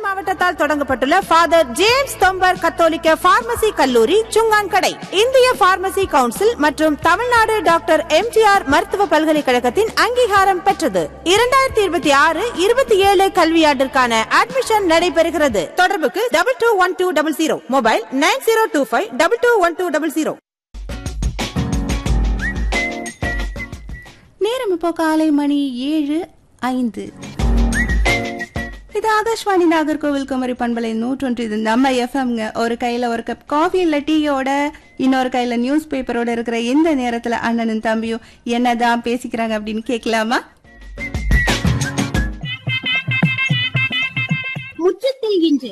மாவட்டத்தால் தொடங்கப்பட்டுள்ள father James தொம்பர் கத்தோலிக்க pharmacy கல்லூரி சுங்கான்கடை இந்திய பார்மசி கவுன்சில் மற்றும் தமிழ்நாடு டாக்டர் எம்ஜிஆர் மருத்துவ பல்கலைக்கழகத்தின் அங்கீகாரம் பெற்றது இரண்டாயிரத்தி இருபத்தி ஆறு இருபத்தி ஏழு கல்வியாண்டிற்கான அட்மிஷன் நடைபெறுகிறது தொடர்புக்கு double two one two double zero mobile nine zero two five double two one two double zero நேரம் இப்போ காலை மணி ஏழு ஐந்து இது ஆகாஷ்வாணி நாகர்கோவில் குமரி பண்பலை நூற்றொன்று இது நம்ம எஃப்எம்ங்க ஒரு கையில ஒரு கப் காஃபி இல்ல டீயோட இன்னொரு கையில நியூஸ் பேப்பரோட இருக்கிற இந்த நேரத்துல அண்ணனும் தம்பியும் என்னதான் பேசிக்கிறாங்க அப்படின்னு கேட்கலாமா முற்றத்தில் இன்று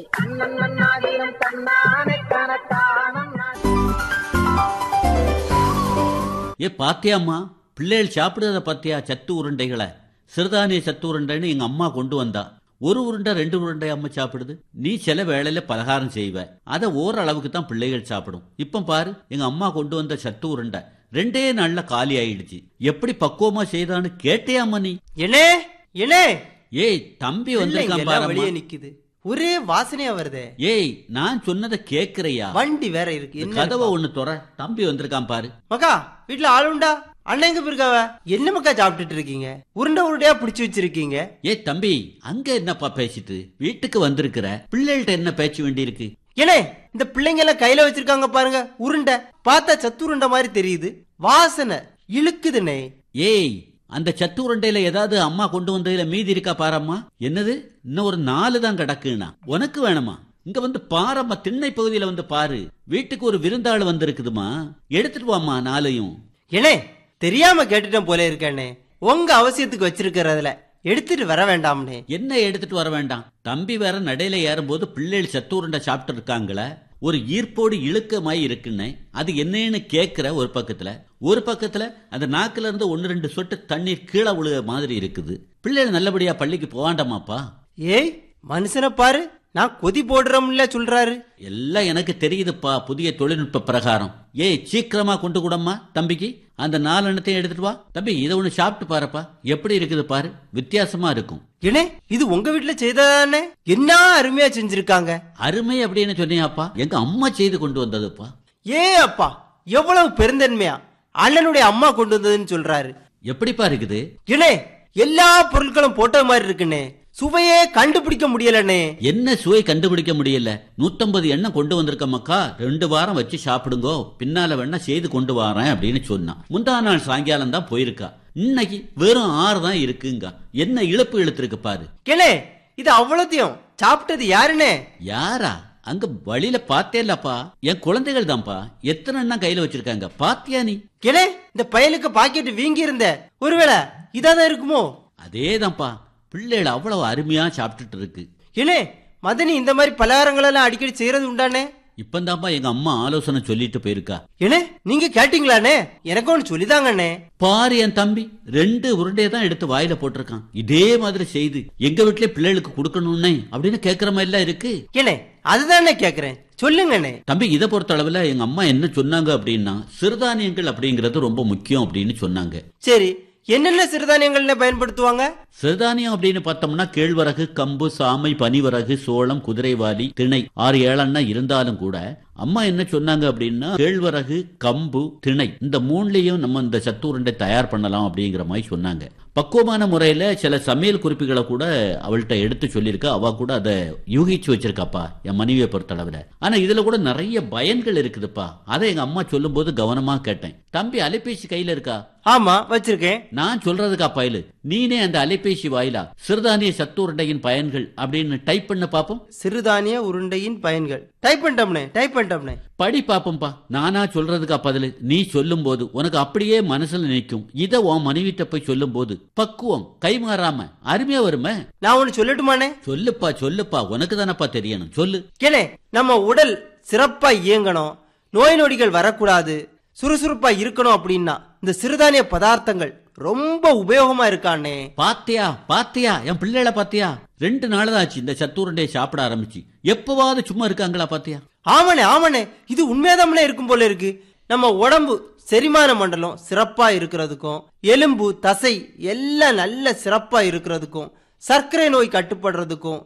ஏ பாத்தியாம்மா பிள்ளைகள் சாப்பிடுறத பாத்தியா சத்து உருண்டைகளை சிறுதானிய சத்து உருண்டைன்னு எங்க அம்மா கொண்டு வந்தா ஒரு உருண்டை ரெண்டு உருண்டை அம்மா சாப்பிடுது நீ சில வேளையில பலகாரம் செய்வ அதை ஓரளவுக்கு தான் பிள்ளைகள் சாப்பிடும் இப்ப பாரு எங்க அம்மா கொண்டு வந்த சத்து உருண்டை ரெண்டே நாள்ல காலி ஆயிடுச்சு எப்படி பக்குவமா செய்தான்னு கேட்டியாம்மா நீ என்னே என்னே ஏய் தம்பி பிள்ளைங்க வந்திருக்கான் எல்லாம் பாரு வெளியே நிக்குது ஒரே வாசனையா வருதே ஏய் நான் சொன்னதை கேக்குறையா வண்டி வேற இருக்கு என்ன கதவை ஒண்ணு துற தம்பி வந்திருக்கான் பாரு மக்கா வீட்டுல ஆளுண்டா அண்ணன் எங்க போயிருக்காவ என்ன மக்கா சாப்பிட்டுட்டு இருக்கீங்க உருண்டை உருண்டையா பிடிச்சு வச்சிருக்கீங்க ஏய் தம்பி அங்க என்னப்பா பேசிட்டு வீட்டுக்கு வந்திருக்கிற பிள்ளைகள்ட்ட என்ன பேச்சு வேண்டியிருக்கு ஏனே இந்த பிள்ளைங்க எல்லாம் கையில வச்சிருக்காங்க பாருங்க உருண்டை பார்த்தா சத்து உருண்டை மாதிரி தெரியுது வாசனை இழுக்குதுனே ஏய் அந்த சத்து உருண்டையில ஏதாவது அம்மா கொண்டு வந்ததுல மீதி இருக்கா பாரம்மா என்னது இன்னும் ஒரு நாலு தான் கிடக்குனா உனக்கு வேணுமா இங்க வந்து பாரம்மா திண்ணை பகுதியில வந்து பாரு வீட்டுக்கு ஒரு விருந்தாள் வந்திருக்குதுமா எடுத்துட்டு வாம்மா நாளையும் ஏனே தெரியாம கேட்டுட்டேன் போல இருக்கேனே உங்க அவசியத்துக்கு வச்சிருக்கிறதுல எடுத்துட்டு வர வேண்டாம்னே என்ன எடுத்துட்டு வர வேண்டாம் தம்பி வேற நடையில ஏறும்போது பிள்ளைகள் சத்து உருண்டை சாப்பிட்டு இருக்காங்களே ஒரு ஈர்ப்போடு இழுக்கமாய் இருக்குன்னு அது என்னன்னு கேக்குற ஒரு பக்கத்துல ஒரு பக்கத்துல அந்த நாக்குல இருந்து ஒன்னு ரெண்டு சொட்டு தண்ணீர் கீழே விழுக மாதிரி இருக்குது பிள்ளைகள் நல்லபடியா பள்ளிக்கு போவாண்டாமாப்பா ஏய் மனுஷனை பாரு நான் கொதி போடுறோம்ல சொல்றாரு எல்லாம் எனக்கு தெரியுதுப்பா புதிய தொழில்நுட்ப பிரகாரம் ஏய் சீக்கிரமா கொண்டு கூடம்மா தம்பிக்கு அந்த நாலு எண்ணத்தையும் எடுத்துட்டு வா தம்பி இதை ஒண்ணு சாப்பிட்டு பாருப்பா எப்படி இருக்குது பாரு வித்தியாசமா இருக்கும் ஏனே இது உங்க வீட்டுல செய்ததானே என்ன அருமையா செஞ்சிருக்காங்க அருமை அப்படின்னு சொன்னியாப்பா எங்க அம்மா செய்து கொண்டு வந்ததுப்பா ஏன் அப்பா எவ்வளவு பெருந்தன்மையா அண்ணனுடைய அம்மா கொண்டு வந்ததுன்னு சொல்றாரு எப்படிப்பா இருக்குது ஏனே எல்லா பொருட்களும் போட்ட மாதிரி இருக்குனே சுவையே கண்டுபிடிக்க முடியலனே என்ன சுவை கண்டுபிடிக்க முடியல நூத்தம்பது எண்ணெய் கொண்டு வந்திருக்க மக்கா ரெண்டு வாரம் வச்சு சாப்பிடுங்கோ பின்னால வேணா செய்து கொண்டு வரேன் அப்படின்னு சொன்னான் முந்தா நாள் சாயங்காலம் தான் போயிருக்கா இன்னைக்கு வெறும் ஆறு தான் இருக்குங்க என்ன இழப்பு இழுத்திருக்கு பாரு ஏனே இது அவ்வளோத்தையும் சாப்பிட்டது யாருனே யாரா அங்க வழியில பார்த்தேல்லப்பா என் குழந்தைகள் தான்ப்பா எத்தனை எண்ணெய் கையில வச்சிருக்காங்க பாத்தியா நீ ஏனே இந்த பயலுக்கு பாக்கெட் வீங்கி இருந்த ஒருவேளை இதாதான் இருக்குமோ அதேதான்ப்பா பிள்ளைகள் அவ்வளவு அருமையா சாப்பிட்டுட்டு இருக்கு ஏனே மதனி இந்த மாதிரி பலகாரங்கள் எல்லாம் அடிக்கடி செய்யறது உண்டானே இப்பந்தான்ப்பா எங்க அம்மா ஆலோசனை சொல்லிட்டு போயிருக்கா ஏனே நீங்க கேட்டீங்களானே எனக்கு ஒன்று சொல்லிதாங்கண்ணே பாரு என் தம்பி ரெண்டு உருண்டையை தான் எடுத்து வாயில போட்டிருக்கான் இதே மாதிரி செய்து எங்க வீட்லயே பிள்ளைகளுக்கு கொடுக்கணும்னே அப்படின்னு கேக்குற மாதிரி எல்லாம் இருக்கு ஏனே அதுதானே கேக்குறேன் சொல்லுங்கண்ணே தம்பி இதை பொறுத்த அளவுல எங்க அம்மா என்ன சொன்னாங்க அப்படின்னா சிறுதானியங்கள் அப்படிங்கறது ரொம்ப முக்கியம் அப்படின்னு சொன்னாங்க சரி என்னென்ன சிறுதானியங்கள்னே பயன்படுத்துவாங்க சிறுதானியம் அப்படின்னு பார்த்தோம்னா கேழ்வரகு கம்பு சாமை பனிவரகு சோளம் குதிரைவாலி திணை ஆறு ஏழன்னா இருந்தாலும் கூட அம்மா என்ன சொன்னாங்க அப்படின்னா கேழ்வரகு கம்பு திணை இந்த மூணுலயும் நம்ம இந்த சத்து உருண்டை தயார் பண்ணலாம் அப்படிங்கிற மாதிரி சொன்னாங்க பக்குவமான முறையில சில சமையல் குறிப்புகளை கூட அவள்கிட்ட எடுத்து சொல்லியிருக்கா அவ கூட அதை யூகிச்சு வச்சிருக்காப்பா என் மனைவியை பொறுத்தளவுல ஆனா இதுல கூட நிறைய பயன்கள் இருக்குதுப்பா அதை எங்க அம்மா சொல்லும்போது கவனமா கேட்டேன் தம்பி அலைபேசி கையில இருக்கா ஆமா வச்சிருக்கேன் நான் சொல்றதுக்கா பயலு நீனே அந்த அலைபேசி வாயிலா சிறுதானிய சத்து உருண்டையின் பயன்கள் அப்படின்னு டைப் பண்ண பாப்போம் சிறுதானிய உருண்டையின் பயன்கள் டைப் பண்ணிட்டோம்னே டைப் பண்ணிட்டோம்னே படி பாப்போம்பா நானா சொல்றதுக்கா பதிலு நீ சொல்லும் போது உனக்கு அப்படியே மனசுல நிற்கும் இத உன் மனைவிட்ட போய் சொல்லும் போது பக்குவம் கைமாறாம அருமையா வருமே நான் ஒன்னு சொல்லட்டுமானே சொல்லுப்பா சொல்லுப்பா உனக்கு தானப்பா தெரியணும் சொல்லு கேளே நம்ம உடல் சிறப்பா இயங்கணும் நோய் நொடிகள் வரக்கூடாது சுறுசுறுப்பா இருக்கணும் அப்படின்னா இந்த சிறுதானிய பதார்த்தங்கள் ரொம்ப உபயோகமா இருக்கானே பாத்தியா பாத்தியா என் பிள்ளைகளை பாத்தியா ரெண்டு நாள் ஆச்சு இந்த சத்து உருண்டையை சாப்பிட ஆரம்பிச்சு எப்பவாவது சும்மா இருக்காங்களா பாத்தியா ஆமாண்ணே ஆமாண்ணே இது உண்மையாதாமனே இருக்கும் போல இருக்கு நம்ம உடம்பு செரிமான மண்டலம் சிறப்பா இருக்கிறதுக்கும் எலும்பு தசை எல்லாம் நல்ல சிறப்பா இருக்கிறதுக்கும் சர்க்கரை நோய் கட்டுப்படுறதுக்கும்